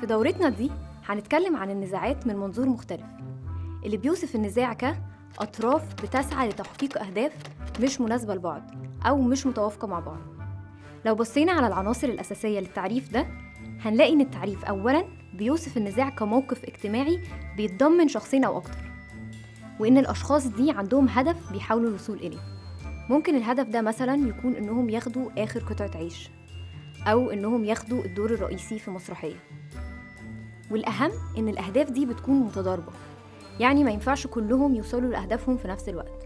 في دورتنا دي هنتكلم عن النزاعات من منظور مختلف اللي بيوصف النزاع كأطراف بتسعى لتحقيق أهداف مش مناسبة لبعض أو مش متوافقة مع بعض لو بصينا على العناصر الأساسية للتعريف ده هنلاقي إن التعريف أولاً بيوصف النزاع كموقف اجتماعي بيتضمن شخصين أو أكتر وإن الأشخاص دي عندهم هدف بيحاولوا الوصول إليه ممكن الهدف ده مثلا يكون إنهم ياخدوا آخر قطعة عيش أو إنهم ياخدوا الدور الرئيسي في مسرحية والأهم إن الأهداف دي بتكون متضاربة يعني ما ينفعش كلهم يوصلوا لأهدافهم في نفس الوقت